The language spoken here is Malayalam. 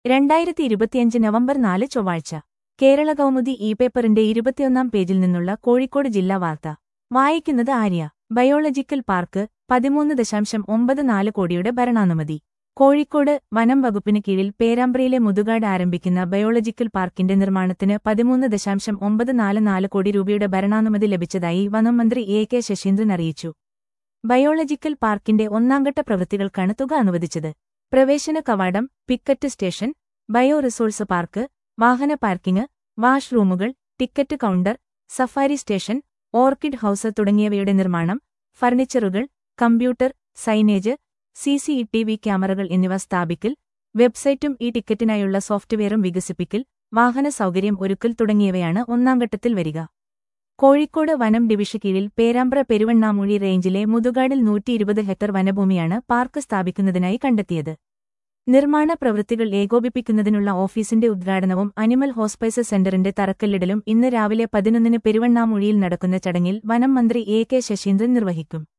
രണ്ടായിരത്തി ഇരുപത്തിയഞ്ച് നവംബർ നാല് ചൊവ്വാഴ്ച കേരള കൗമുദി ഇ പേപ്പറിന്റെ ഇരുപത്തിയൊന്നാം പേജിൽ നിന്നുള്ള കോഴിക്കോട് ജില്ലാ വാർത്ത വായിക്കുന്നത് ആര്യ ബയോളജിക്കൽ പാർക്ക് പതിമൂന്ന് ദശാംശം ഒമ്പത് നാല് കോടിയുടെ ഭരണാനുമതി കോഴിക്കോട് വനം വകുപ്പിന് കീഴിൽ പേരാമ്പ്രയിലെ മുതുകാട് ആരംഭിക്കുന്ന ബയോളജിക്കൽ പാർക്കിന്റെ നിർമ്മാണത്തിന് പതിമൂന്ന് ദശാംശം ഒമ്പത് നാല് നാല് കോടി രൂപയുടെ ഭരണാനുമതി ലഭിച്ചതായി വനം മന്ത്രി എ കെ ശശീന്ദ്രൻ അറിയിച്ചു ബയോളജിക്കൽ പാർക്കിന്റെ ഒന്നാംഘട്ട പ്രവൃത്തികൾക്കാണ് തുക അനുവദിച്ചത് പ്രവേശന കവാടം picket station bio resource park വാഹന പാർക്കിംഗ് വാഷ്റൂമുകൾ ticket counter safari station orchid house തുടങ്ങിയവയുടെ നിർമ്മാണം ഫർണിച്ചറുകൾ കമ്പ്യൂട്ടർ സൈനേജ് സിസിഇ ക്യാമറകൾ എന്നിവ സ്ഥാപിക്കൽ വെബ്സൈറ്റും ഈ ടിക്കറ്റിനായുള്ള സോഫ്റ്റ്വെയറും വികസിപ്പിക്കൽ വാഹന സൗകര്യം ഒരുക്കൽ തുടങ്ങിയവയാണ് ഒന്നാംഘട്ടത്തിൽ വരിക കോഴിക്കോട് വനം ഡിവിഷൻ കീഴിൽ പേരാമ്പ്ര പെരുവണ്ണാമൂഴി റേഞ്ചിലെ മുതുകാടിൽ നൂറ്റിയിരുപത് ഹെക്ടർ വനഭൂമിയാണ് പാർക്ക് സ്ഥാപിക്കുന്നതിനായി കണ്ടെത്തിയത് നിർമ്മാണ പ്രവൃത്തികൾ ഏകോപിപ്പിക്കുന്നതിനുള്ള ഓഫീസിന്റെ ഉദ്ഘാടനവും അനിമൽ ഹോസ്പൈസ് സെന്ററിന്റെ തറക്കല്ലിടലും ഇന്ന് രാവിലെ പതിനൊന്നിന് പെരുവണ്ണാമൂഴിയിൽ നടക്കുന്ന ചടങ്ങിൽ വനം മന്ത്രി എ കെ ശശീന്ദ്രൻ നിർവഹിക്കും